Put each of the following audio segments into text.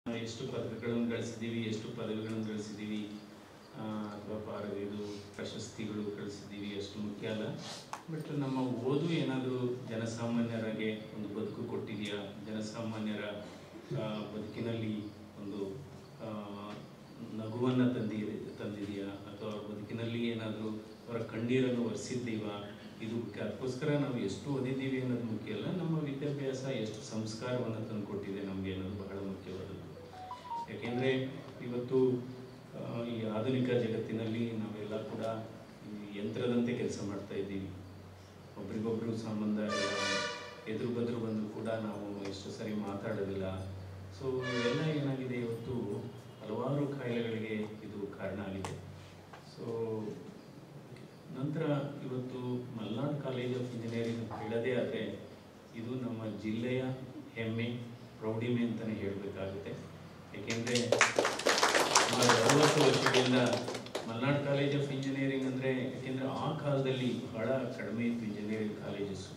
ಎಷ್ಟು ಪದಕಗಳನ್ನು ಗಳಿಸಿದ್ದೀವಿ ಎಷ್ಟು ಪದವಿಗಳನ್ನು ಗಳಿಸಿದ್ದೀವಿ ಆ, ಅಥವಾ ಪಾರ ಇದು ಪ್ರಶಸ್ತಿಗಳು ಗಳಿಸಿದ್ದೀವಿ ಅಷ್ಟು ಮುಖ್ಯ ಅಲ್ಲ ಬಟ್ ನಮ್ಮ ಓದು ಏನಾದರೂ ಜನಸಾಮಾನ್ಯರಿಗೆ ಒಂದು ಬದುಕು ಕೊಟ್ಟಿದೆಯಾ ಜನಸಾಮಾನ್ಯರ ಆ, ಬದುಕಿನಲ್ಲಿ ಒಂದು ಆ, ನಗುವನ್ನು ತಂದಿ ತಂದಿದೆಯಾ ಅಥವಾ ಅವ್ರ ಬದುಕಿನಲ್ಲಿ ಏನಾದರೂ ಅವರ ಕಣ್ಣೀರನ್ನು ಒರೆಸಿದ್ದೀವಾ ಇದು ಮುಖ್ಯ ಅದಕ್ಕೋಸ್ಕರ ನಾವು ಎಷ್ಟು ಓದಿದ್ದೀವಿ ಅನ್ನೋದು ಮುಖ್ಯ ಅಲ್ಲ ನಮ್ಮ ವಿದ್ಯಾಭ್ಯಾಸ ಎಷ್ಟು ಸಂಸ್ಕಾರವನ್ನು ತಂದುಕೊಟ್ಟಿದೆ ನಮಗೆ ಅನ್ನೋದು ಬಹಳ ಮುಖ್ಯವಾದದ್ದು ಯಾಕೆಂದರೆ ಇವತ್ತು ಆ, ಈ ಆಧುನಿಕ ಜಗತ್ತಿನಲ್ಲಿ ನಾವೆಲ್ಲ ಕೂಡ ಈ ಯಂತ್ರದಂತೆ ಕೆಲಸ ಮಾಡ್ತಾ ಇದ್ದೀವಿ ಒಬ್ರಿಗೊಬ್ರು ಸಂಬಂಧ ಇಲ್ಲ ಎದುರು ಬದ್ರು ಬಂದರೂ ಕೂಡ ನಾವು ಎಷ್ಟು ಸರಿ ಮಾತಾಡೋದಿಲ್ಲ ಸೊ ಇವೆಲ್ಲ ಏನಾಗಿದೆ ಇವತ್ತು ಹಲವಾರು ಕಾಯಿಲೆಗಳಿಗೆ ಇದು ಕಾರಣ ಆಗಿದೆ ಸೊ ನಂತರ ಇವತ್ತು ಮಲ್ನಾಡ್ ಕಾಲೇಜ್ ಆಫ್ ಇಂಜಿನಿಯರಿಂಗ್ ಹೇಳೋದೇ ಆದರೆ ಇದು ನಮ್ಮ ಜಿಲ್ಲೆಯ ಹೆಮ್ಮೆ ಪ್ರೌಢಿಮೆ ಅಂತಲೇ ಹೇಳಬೇಕಾಗುತ್ತೆ ಏಕೆಂದರೆ ಸುಮಾರು ಅರವತ್ತು ವರ್ಷಗಳಿಂದ ಮಲ್ನಾಡ್ ಕಾಲೇಜ್ ಆಫ್ ಇಂಜಿನಿಯರಿಂಗ್ ಅಂದರೆ ಯಾಕೆಂದರೆ ಆ ಕಾಲದಲ್ಲಿ ಬಹಳ ಕಡಿಮೆ ಇತ್ತು ಇಂಜಿನಿಯರಿಂಗ್ ಕಾಲೇಜಸ್ಸು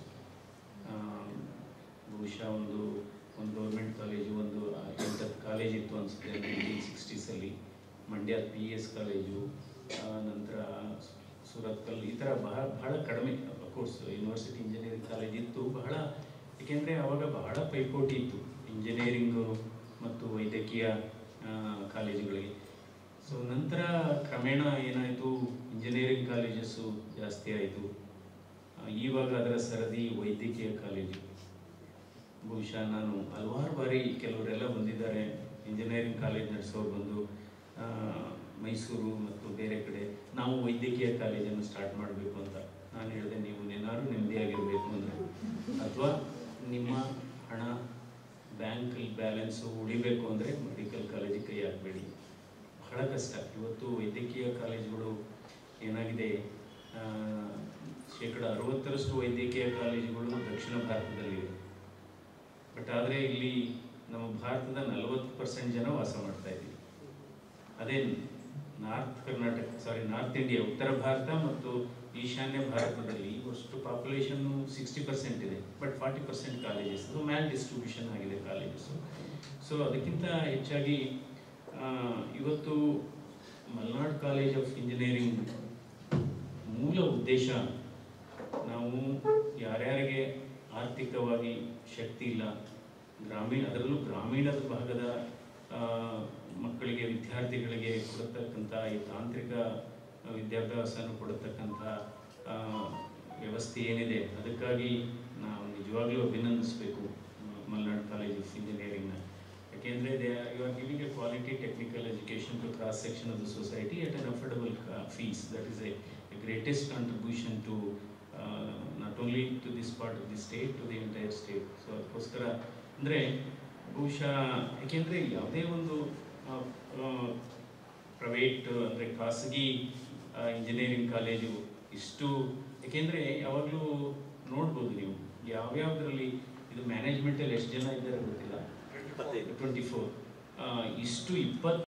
ಬಹುಶಃ ಒಂದು ಒಂದು ಗೌರ್ಮೆಂಟ್ ಕಾಲೇಜು ಒಂದು ಎಂಟತ್ತು ಕಾಲೇಜ್ ಇತ್ತು ಅನಿಸುತ್ತೆ ನೈನ್ಟೀನ್ ಸಿಕ್ಸ್ಟೀಸಲ್ಲಿ ಮಂಡ್ಯ ಪಿ ಎಸ್ ಕಾಲೇಜು ಆ, ನಂತರ ಸೂರತ್ಕಲ್ ಈ ಥರ ಬಹಳ ಬಹಳ ಕಡಿಮೆ ಕೋರ್ಸ್ ಯೂನಿವರ್ಸಿಟಿ ಇಂಜಿನಿಯರಿಂಗ್ ಕಾಲೇಜ್ ಇತ್ತು ಬಹಳ ಏಕೆಂದರೆ ಆವಾಗ ಬಹಳ ಪೈಪೋಟಿ ಇತ್ತು ಇಂಜಿನಿಯರಿಂಗು ಮತ್ತು ವೈದ್ಯಕೀಯ ಆ, ಕಾಲೇಜುಗಳಿಗೆ ಸೊ ನಂತರ ಕ್ರಮೇಣ ಏನಾಯಿತು ಇಂಜಿನಿಯರಿಂಗ್ ಕಾಲೇಜಸ್ಸು ಜಾಸ್ತಿ ಆಯಿತು ಇವಾಗ ಅದರ ಸರದಿ ವೈದ್ಯಕೀಯ ಕಾಲೇಜು ಬಹುಶಃ ನಾನು ಹಲವಾರು ಬಾರಿ ಕೆಲವರೆಲ್ಲ ಬಂದಿದ್ದಾರೆ ಇಂಜಿನಿಯರಿಂಗ್ ಕಾಲೇಜ್ ನಡೆಸೋರು ಬಂದು ಆ, ಮೈಸೂರು ಮತ್ತು ಬೇರೆ ಕಡೆ ನಾವು ವೈದ್ಯಕೀಯ ಕಾಲೇಜನ್ನು ಸ್ಟಾರ್ಟ್ ಮಾಡಬೇಕು ಅಂತ ನಾನು ಹೇಳಿದೆ ನೀವು ಏನಾದ್ರು ನೆಮ್ಮದಿಯಾಗಿರಬೇಕು ಅಂದರೆ ಅಥವಾ ನಿಮ್ಮ ಹಣ ಬ್ಯಾಂಕಲ್ಲಿ ಬ್ಯಾಲೆನ್ಸು ಉಳಿಬೇಕು ಅಂದರೆ ಮೆಡಿಕಲ್ ಕಾಲೇಜಿಗೆ ಕೈ ಹಾಕಬೇಡಿ ಬಹಳ ಕಷ್ಟ ಇವತ್ತು ವೈದ್ಯಕೀಯ ಕಾಲೇಜುಗಳು ಏನಾಗಿದೆ ಆ, ಶೇಕಡ ಅರವತ್ತರಷ್ಟು ವೈದ್ಯಕೀಯ ಕಾಲೇಜುಗಳು ದಕ್ಷಿಣ ಭಾರತದಲ್ಲಿವೆ ಬಟ್ ಆದರೆ ಇಲ್ಲಿ ನಮ್ಮ ಭಾರತದ ನಲವತ್ತು ಪರ್ಸೆಂಟ್ ಜನ ವಾಸ ಮಾಡ್ತಾ ಇದ್ದೀವಿ ಅದೇ north Karnataka sorry north India ಉತ್ತರ ಭಾರತ ಮತ್ತು ಈಶಾನ್ಯ ಭಾರತದಲ್ಲಿ ಅಷ್ಟು ಪಾಪ್ಯುಲೇಷನ್ ಸಿಕ್ಸ್ಟಿ ಪರ್ಸೆಂಟ್ ಇದೆ ಬಟ್ ಫಾರ್ಟಿ ಪರ್ಸೆಂಟ್ ಕಾಲೇಜಸ್ ಅದು ಮ್ಯಾಲ್ ಡಿಸ್ಟ್ರಿಬ್ಯೂಷನ್ ಆಗಿದೆ ಕಾಲೇಜಸ್ಸು ಸೊ ಅದಕ್ಕಿಂತ ಹೆಚ್ಚಾಗಿ ಆ, ಇವತ್ತು ಮಲ್ನಾಡ್ ಕಾಲೇಜ್ ಆಫ್ ಇಂಜಿನಿಯರಿಂಗ್ ಮೂಲ ಉದ್ದೇಶ ನಾವು ಯಾರ್ಯಾರಿಗೆ ಆರ್ಥಿಕವಾಗಿ ಶಕ್ತಿ ಇಲ್ಲ ಗ್ರಾಮೀಣ ಅದರಲ್ಲೂ ಗ್ರಾಮೀಣದ ಭಾಗದ ಆ, ಮಕ್ಕಳಿಗೆ ವಿದ್ಯಾರ್ಥಿಗಳಿಗೆ ಕೊಡತಕ್ಕಂಥ ಈ ತಾಂತ್ರಿಕ ವಿದ್ಯಾಭ್ಯಾಸನ ಕೊಡತಕ್ಕಂಥ ಆ, ವ್ಯವಸ್ಥೆ ಏನಿದೆ ಅದಕ್ಕಾಗಿ ನಾವು ನಿಜವಾಗ್ಲೂ ಅಭಿನಂದಿಸಬೇಕು ಮಲ್ನಾಡ್ ಕಾಲೇಜ್ ಆಫ್ ಇಂಜಿನಿಯರಿಂಗ್ನ ಯಾಕೆಂದರೆ they you are giving a quality technical education to cross section of the society at an affordable fees that is a greatest contribution to not only to this part of the state to the entire state so ಅದಕ್ಕೋಸ್ಕರ ಅಂದರೆ ಬಹುಶಃ ಏಕೆಂದರೆ ಯಾವುದೇ ಒಂದು private ಅಂದರೆ ಖಾಸಗಿ engineering college ಇಷ್ಟು ಏಕೆಂದರೆ ಯಾವಾಗಲೂ ನೋಡ್ಬೋದು ನೀವು ಯಾವ್ಯಾವುದರಲ್ಲಿ ಇದು ಮ್ಯಾನೇಜ್ಮೆಂಟಲ್ಲಿ ಎಷ್ಟು ಜನ ಇದ್ದಾರೆ ಗೊತ್ತಿಲ್ಲ ಟ್ವೆಂಟಿ ಫೋರ್ ಇಷ್ಟು ಇಪ್ಪತ್ತು